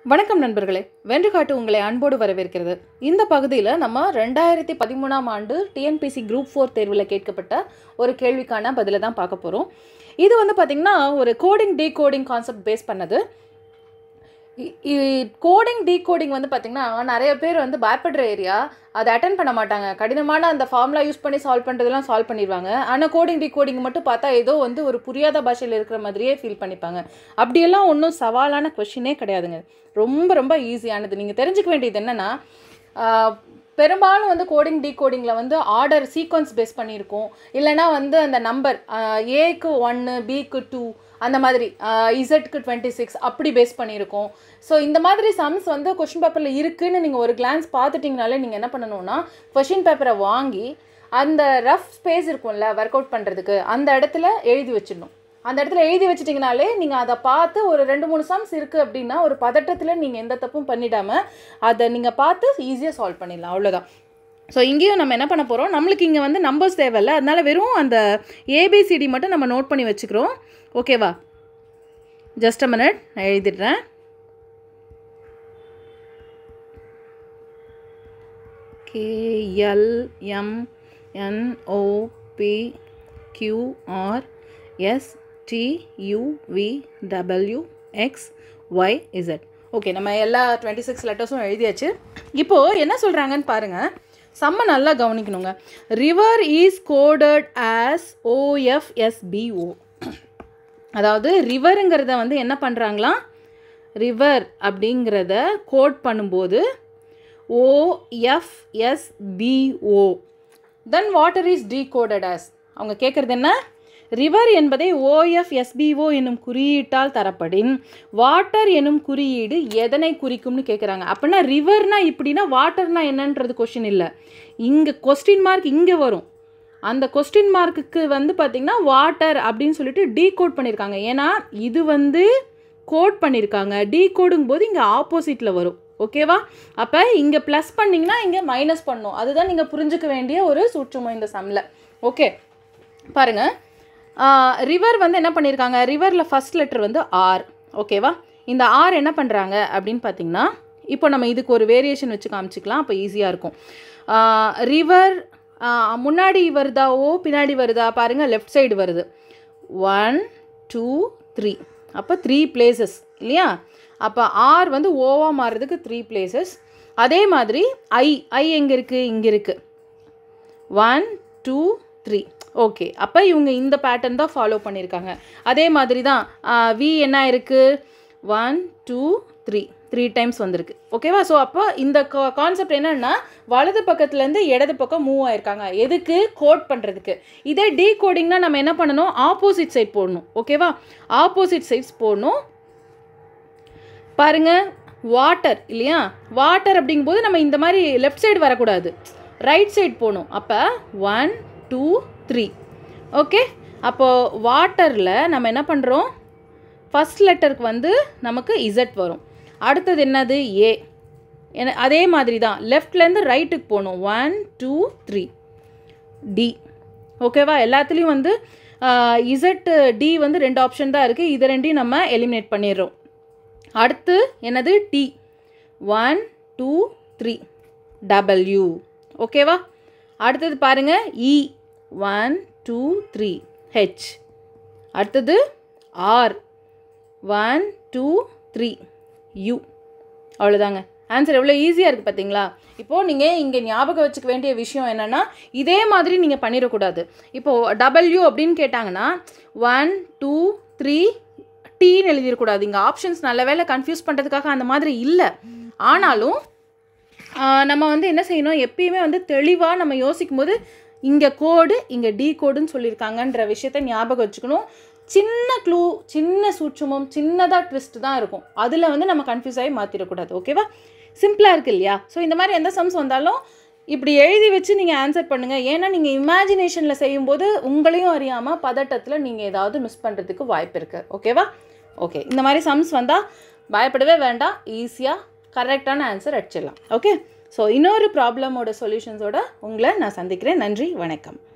வணக்கம் நண்பர்களே வென்றுகாட்டு உங்களை அன்போடு வரவேற்கிறது இந்த பகுதியில் நம்ம ரெண்டாயிரத்தி பதிமூணாம் ஆண்டு டிஎன்பிசி குரூப் ஃபோர் தேர்வில் கேட்கப்பட்ட ஒரு கேள்விக்கான பதிலை தான் பார்க்க போகிறோம் இது வந்து பார்த்திங்கன்னா ஒரு coding decoding concept base பண்ணது கோடிங் டீ கோடிங் வந்து பார்த்திங்கன்னா நிறைய பேர் வந்து பயப்படுற ஏரியா அதை அட்டன் பண்ண மாட்டாங்க கடினமான அந்த ஃபார்முலா யூஸ் பண்ணி சால்வ் பண்ணுறதெல்லாம் சால்வ் பண்ணிடுவாங்க ஆனால் கோடிங் டீ கோடிங் மட்டும் பார்த்தா ஏதோ வந்து ஒரு புரியாத பாஷையில் இருக்கிற மாதிரியே ஃபீல் பண்ணிப்பாங்க அப்படியெல்லாம் ஒன்றும் சவாலான கொஷினே கிடையாதுங்க ரொம்ப ரொம்ப ஈஸியானது நீங்கள் தெரிஞ்சுக்க வேண்டியது என்னென்னா பெரும்பாலும் வந்து கோடிங் டீ கோடிங்கில் வந்து ஆர்டர் சீக்வன்ஸ் பேஸ் பண்ணியிருக்கோம் இல்லைனா வந்து அந்த நம்பர் ஏக்கு ஒன்று பிக்கு டூ அந்த மாதிரி இசட்க்கு டுவெண்ட்டி சிக்ஸ் அப்படி பேஸ் பண்ணியிருக்கோம் ஸோ இந்த மாதிரி சம்ஸ் வந்து கொஷின் பேப்பரில் இருக்குன்னு நீங்கள் ஒரு கிளான்ஸ் பார்த்துட்டிங்கனாலே நீங்கள் என்ன பண்ணணும்னா கொஷின் பேப்பரை வாங்கி அந்த ரஃப் ஸ்பேஸ் இருக்கும்ல ஒர்க் அவுட் பண்ணுறதுக்கு அந்த இடத்துல எழுதி வச்சிடணும் அந்த இடத்துல எழுதி வச்சிட்டிங்கனாலே நீங்கள் அதை பார்த்து ஒரு ரெண்டு மூணு சம்ஸ் இருக்குது அப்படின்னா ஒரு பதட்டத்தில் நீங்கள் எந்த தப்பும் பண்ணிடாமல் அதை நீங்கள் பார்த்து ஈஸியாக சால்வ் பண்ணிடலாம் அவ்வளோதான் ஸோ இங்கேயும் நம்ம என்ன பண்ண போகிறோம் நம்மளுக்கு இங்கே வந்து நம்பர்ஸ் தேவையில்ல அதனால வெறும் அந்த ஏபிசிடி மட்டும் நம்ம நோட் பண்ணி வச்சுக்கிறோம் ஓகேவா ஜஸ்ட் அ மினிட் நான் எழுதிடுறேன் K L M N O P Q R S T U V W X Y Z okay நம்ம எல்லா டுவெண்ட்டி சிக்ஸ் லெட்டர்ஸும் எழுதியாச்சு இப்போது என்ன சொல்கிறாங்கன்னு பாருங்கள் செம்ம நல்லா கவனிக்கணுங்க river is coded as O F S P O அதாவது ரிவருங்கிறத வந்து என்ன பண்ணுறாங்களாம் ரிவர் அப்படிங்கிறத கோட் பண்ணும்போது O F S P O then water is decoded as அவங்க கேட்குறது என்ன ரிவர் என்பதை ஓஎஃப்எஸ்பிஓ என்னும் குறியீட்டால் தரப்படின் வாட்டர் எனும் குறியீடு எதனை குறிக்கும்னு கேட்குறாங்க அப்படின்னா ரிவர்னா இப்படின்னா வாட்டர்னா என்னன்றது கொஸ்டின் இல்லை இங்கே கொஸ்டின் மார்க் இங்கே வரும் அந்த கொஸ்டின் மார்க்குக்கு வந்து பார்த்திங்கன்னா வாட்டர் அப்படின்னு சொல்லிட்டு டீ கோட் பண்ணியிருக்காங்க ஏன்னா இது வந்து கோட் பண்ணியிருக்காங்க டீ கோடுங்கும் போது இங்கே ஆப்போசிட்டில் வரும் ஓகேவா அப்போ இங்கே ப்ளஸ் பண்ணிங்கன்னா இங்கே மைனஸ் பண்ணும் அதுதான் நீங்கள் புரிஞ்சுக்க வேண்டிய ஒரு சூட்சுமம் இந்த சம்மில் ஓகே பாருங்கள் ரிவர் வந்து என்ன பண்ணியிருக்காங்க ரிவரில் ஃபஸ்ட் லெட்டர் வந்து ஆர் ஓகேவா இந்த ஆர் என்ன பண்ணுறாங்க அப்படின்னு பார்த்தீங்கன்னா இப்போ நம்ம இதுக்கு ஒரு வேரியேஷன் வச்சு காமிச்சிக்கலாம் அப்போ ஈஸியாக இருக்கும் ரிவர் முன்னாடி வருதா ஓ பின்னாடி வருதா பாருங்கள் லெஃப்ட் சைடு வருது ஒன் டூ த்ரீ அப்போ த்ரீ பிளேசஸ் இல்லையா அப்போ ஆர் வந்து ஓவாக மாறுறதுக்கு த்ரீ பிளேசஸ் அதே மாதிரி ஐ ஐ எங்கே இருக்குது இங்கே இருக்குது ஒன் டூ த்ரீ ஓகே அப்போ இவங்க இந்த பேட்டர்ன் தான் ஃபாலோ பண்ணியிருக்காங்க அதே மாதிரி தான் வி என்ன இருக்குது one two three three times வந்திருக்கு ஓகேவா ஸோ அப்போ இந்த கான்செப்ட் என்னென்னா வலது பக்கத்துலேருந்து இடது பக்கம் மூவ் ஆயிருக்காங்க எதுக்கு கோட் பண்ணுறதுக்கு இதே டீ கோடிங்னா நம்ம என்ன பண்ணணும் ஆப்போசிட் சைட் போடணும் ஓகேவா ஆப்போசிட் சைட்ஸ் போடணும் பாருங்க வாட்டர் இல்லையா வாட்டர் அப்படிங்கும்போது நம்ம இந்த மாதிரி லெஃப்ட் சைடு வரக்கூடாது ரைட் சைடு போகணும் அப்போ ஒன் டூ த்ரீ ஓகே அப்போது வாட்டரில் நம்ம என்ன பண்ணுறோம் ஃபஸ்ட் லெட்டருக்கு வந்து நமக்கு இசட் வரும் அடுத்தது என்னது ஏ என அதே மாதிரி தான் லெஃப்ட்லேருந்து ரைட்டுக்கு போகணும் ஒன் டூ த்ரீ டி ஓகேவா எல்லாத்துலேயும் வந்து இசட் டி வந்து ரெண்டு ஆப்ஷன் தான் இருக்குது இது ரெண்டையும் நம்ம எலிமினேட் பண்ணிடுறோம் அடுத்து என்னது T one two three W ஓகேவா அடுத்தது பாருங்கள் E one two three H அடுத்தது R one two three U அவ்வளோதாங்க ஆன்சர் எவ்வளோ ஈஸியாக இருக்குது பார்த்தீங்களா இப்போது நீங்கள் இங்கே ஞாபகம் வச்சுக்க வேண்டிய விஷயம் என்னென்னா இதே மாதிரி நீங்கள் பண்ணிடக்கூடாது இப்போது டபுள்யூ அப்படின்னு கேட்டாங்கன்னா ஒன் டூ த்ரீ டீன்னு எழுதிடக்கூடாது இங்கே ஆப்ஷன்ஸ் நல்ல வேலை கன்ஃபியூஸ் பண்ணுறதுக்காக அந்த மாதிரி இல்லை ஆனாலும் நம்ம வந்து என்ன செய்யணும் எப்பயுமே வந்து தெளிவாக நம்ம யோசிக்கும் போது இங்கே கோடு இங்கே டி கோடுன்னு சொல்லியிருக்காங்கன்ற விஷயத்த ஞாபகம் வச்சுக்கணும் சின்ன க்ளூ சின்ன சூட்சமம் சின்னதாக ட்விஸ்ட் தான் இருக்கும் அதில் வந்து நம்ம கன்ஃபியூஸ் ஆகி மாற்றிடக்கூடாது ஓகேவா சிம்பிளாக இருக்குது இல்லையா ஸோ இந்த மாதிரி எந்த சம்ஸ் வந்தாலும் இப்படி எழுதி வச்சு நீங்கள் ஆன்சர் பண்ணுங்கள் ஏன்னா நீங்கள் இமேஜினேஷனில் செய்யும்போது உங்களையும் அறியாமல் பதட்டத்தில் நீங்கள் ஏதாவது மிஸ் பண்ணுறதுக்கு வாய்ப்பு இருக்குது ஓகேவா ஓகே இந்த மாதிரி சம்ஸ் வந்தால் பயப்படவே வேண்டாம் ஈஸியாக கரெக்டான ஆன்சர் அடிச்சிடலாம் ஓகே ஸோ இன்னொரு ப்ராப்ளமோட சொல்யூஷன்ஸோட உங்களை நான் சந்திக்கிறேன் நன்றி வணக்கம்